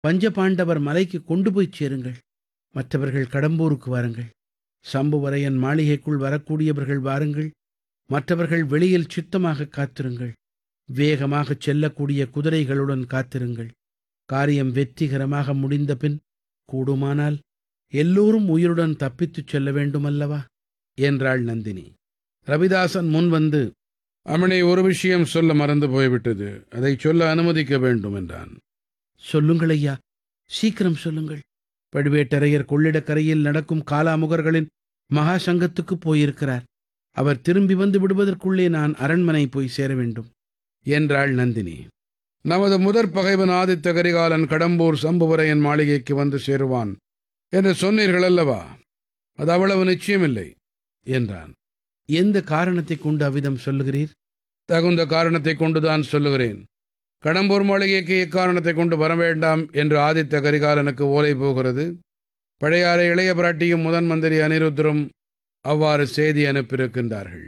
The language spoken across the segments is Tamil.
பஞ்சபாண்டவர் மலைக்கு கொண்டு போய்ச் சேருங்கள் மற்றவர்கள் கடம்பூருக்கு வாருங்கள் சம்புவரையன் மாளிகைக்குள் வரக்கூடியவர்கள் வாருங்கள் மற்றவர்கள் வெளியில் சித்தமாக காத்திருங்கள் வேகமாகச் செல்லக்கூடிய குதிரைகளுடன் காத்திருங்கள் காரியம் வெற்றிகரமாக முடிந்த பின் கூடுமானால் எல்லோரும் உயிருடன் தப்பித்துச் செல்ல வேண்டுமல்லவா என்றாள் நந்தினி ரவிதாசன் முன் வந்து அமணி ஒரு விஷயம் சொல்ல மறந்து போய்விட்டது அதை சொல்ல அனுமதிக்க வேண்டும் என்றான் சொல்லுங்கள் ஐயா சீக்கிரம் சொல்லுங்கள் பழுவேட்டரையர் கொள்ளிடக்கரையில் நடக்கும் காலாமுகர்களின் மகா சங்கத்துக்குப் போயிருக்கிறார் அவர் திரும்பி வந்து விடுவதற்குள்ளே நான் அரண்மனை போய் சேர வேண்டும் என்றாள் நந்தினி நமது முதற் பகைவன் ஆதித்த கரிகாலன் கடம்பூர் சம்புவரையன் மாளிகைக்கு வந்து சேருவான் என்று சொன்னீர்கள் அல்லவா அது அவ்வளவு நிச்சயமில்லை என்றான் எந்த காரணத்தைக் கொண்டு அவ்விதம் சொல்லுகிறீர் தகுந்த காரணத்தைக் கொண்டுதான் சொல்லுகிறேன் கடம்பூர் மாளிகைக்கு எக்காரணத்தைக் கொண்டு வர வேண்டாம் என்று ஆதித்த கரிகாலனுக்கு ஓலை போகிறது பழையாறை இளைய பிராட்டியும் முதன் மந்திரி அனிருத்தரும் அவ்வாறு செய்தி அனுப்பியிருக்கின்றார்கள்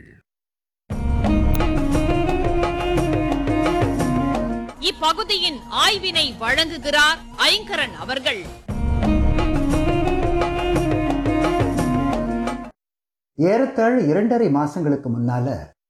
இப்பகுதியின் ஆய்வினை வழங்குகிறார் ஐங்கரன் அவர்கள் ஏறத்தாழ இரண்டரை மாசங்களுக்கு முன்னால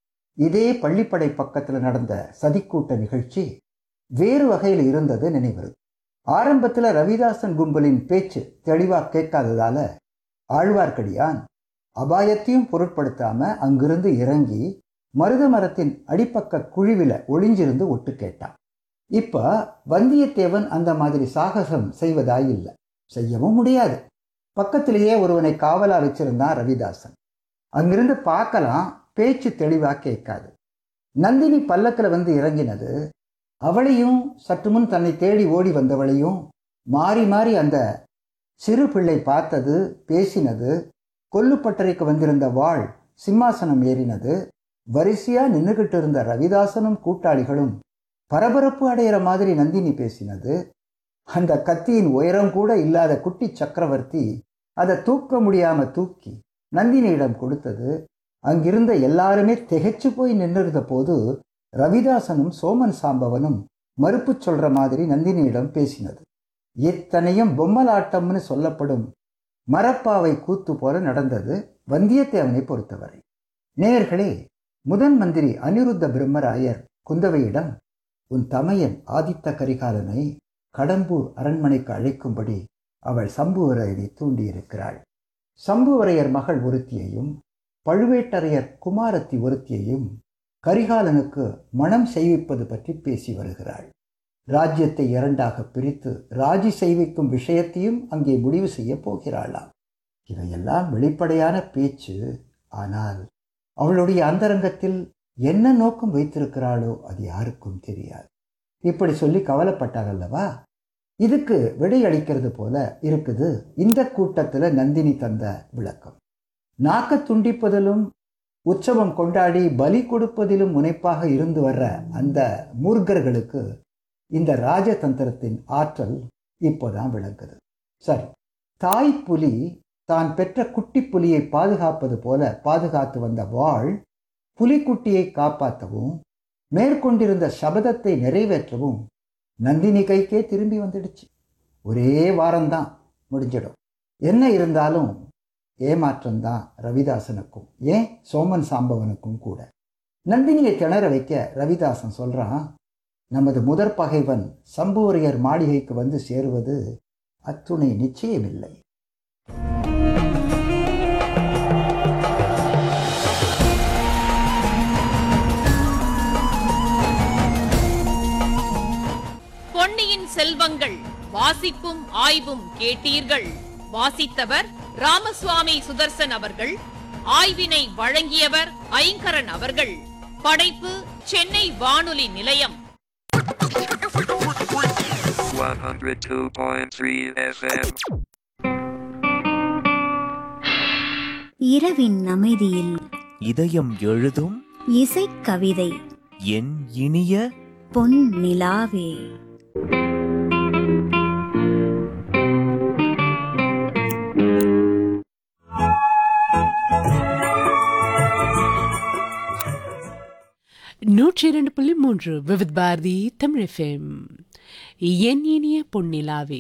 இதே பள்ளிப்படை பக்கத்துல நடந்த சதிக்கூட்ட நிகழ்ச்சி வேறு வகையில் இருந்தது நினைவருது ஆரம்பத்துல ரவிதாசன் கும்பலின் பேச்சு தெளிவா கேட்காததால ஆழ்வார்க்கடியான் அபாயத்தையும் பொருட்படுத்தாம அங்கிருந்து இறங்கி மருத மரத்தின் அடிப்பக்க குழிவில ஒளிஞ்சிருந்து ஒட்டு கேட்டான் இப்ப வந்தியத்தேவன் அந்த மாதிரி சாகசம் செய்வதாயில்லை செய்யவும் முடியாது பக்கத்திலேயே ஒருவனை காவலா வச்சிருந்தான் ரவிதாசன் அங்கிருந்து பார்க்கலாம் பேச்சு தெளிவா கேட்காது நந்தினி பல்லக்கில் வந்து இறங்கினது அவளையும் சற்று முன் தன்னை தேடி ஓடி வந்தவளையும் மாறி மாறி அந்த சிறு பிள்ளை பார்த்தது பேசினது கொல்லுப்பட்டறைக்கு வந்திருந்த வாள் சிம்மாசனம் ஏறினது வரிசையா நின்றுகிட்டு இருந்த ரவிதாசனும் கூட்டாளிகளும் பரபரப்பு அடையிற மாதிரி நந்தினி பேசினது அந்த கத்தியின் உயரம் கூட இல்லாத குட்டி சக்கரவர்த்தி அதை தூக்க முடியாம தூக்கி நந்தினியிடம் கொடுத்தது அங்கிருந்த எல்லாருமே திகைச்சு போய் நின்றிருந்த போது ரவிதாசனும் சோமன் சாம்பவனும் மறுப்பு சொல்ற மாதிரி நந்தினியிடம் பேசினது இத்தனையும் பொம்மலாட்டம்னு சொல்லப்படும் மரப்பாவை கூத்து போல நடந்தது வந்தியத்தேவனை பொறுத்தவரை நேயர்களே முதன் மந்திரி அனிருத்த பிரம்மராயர் குந்தவையிடம் உன் தமையன் ஆதித்த கரிகாலனை கடம்பூர் அரண்மனைக்கு அழைக்கும்படி அவள் சம்புவரையரை தூண்டியிருக்கிறாள் சம்புவரையர் மகள் ஒருத்தியையும் பழுவேட்டரையர் குமாரத்தி ஒருத்தியையும் கரிகாலனுக்கு மனம் செய்விப்பது பற்றி பேசி வருகிறாள் ராஜ்யத்தை இரண்டாக பிரித்து ராஜி செய்விக்கும் விஷயத்தையும் அங்கே முடிவு செய்ய போகிறாளாம் இவையெல்லாம் வெளிப்படையான பேச்சு ஆனால் அவளுடைய அந்தரங்கத்தில் என்ன நோக்கம் வைத்திருக்கிறாளோ அது யாருக்கும் தெரியாது இப்படி சொல்லி கவலைப்பட்டார் அல்லவா இதுக்கு விடையளிக்கிறது போல இருக்குது இந்த கூட்டத்தில் நந்தினி தந்த விளக்கம் நாக்க துண்டிப்பதிலும் உற்சவம் கொண்டாடி பலி கொடுப்பதிலும் முனைப்பாக இருந்து வர்ற அந்த மூர்க்கர்களுக்கு இந்த ராஜதந்திரத்தின் ஆற்றல் இப்போதான் விளங்குது சரி தாய் புலி தான் பெற்ற குட்டி புலியை பாதுகாப்பது போல பாதுகாத்து வந்த வாள் புலிக்குட்டியை காப்பாற்றவும் மேற்கொண்டிருந்த சபதத்தை நிறைவேற்றவும் நந்தினி கைக்கே திரும்பி வந்துடுச்சு ஒரே வாரம்தான் முடிஞ்சிடும் என்ன இருந்தாலும் ஏமாற்றம்தான் ரவிதாசனுக்கும் ஏன் சோமன் சாம்பவனுக்கும் கூட நந்தினியை திணற வைக்க ரவிதாசன் சொல்றான் நமது முதற் பகைவன் சம்புவரையர் மாளிகைக்கு வந்து சேருவது அத்துணை நிச்சயமில்லை பொன்னியின் செல்வங்கள் வாசிப்பும் ஆய்வும் கேட்டீர்கள் வாசித்தவர் ராமசுவாமி சுதர்சன் அவர்கள் ஆய்வினை வழங்கியவர் ஐங்கரன் அவர்கள் படைப்பு சென்னை வானொலி நிலையம் 102.3 FM. இரவின் அமைதியில் இதயம் எழுதும் இசைக்கவிதை என் இனிய பொன் நிலாவே நூற்றி இரண்டு புள்ளி மூன்று விவித் பாரதி தமிழ் எஃப்எம் என் இனிய பொன்னிலாவே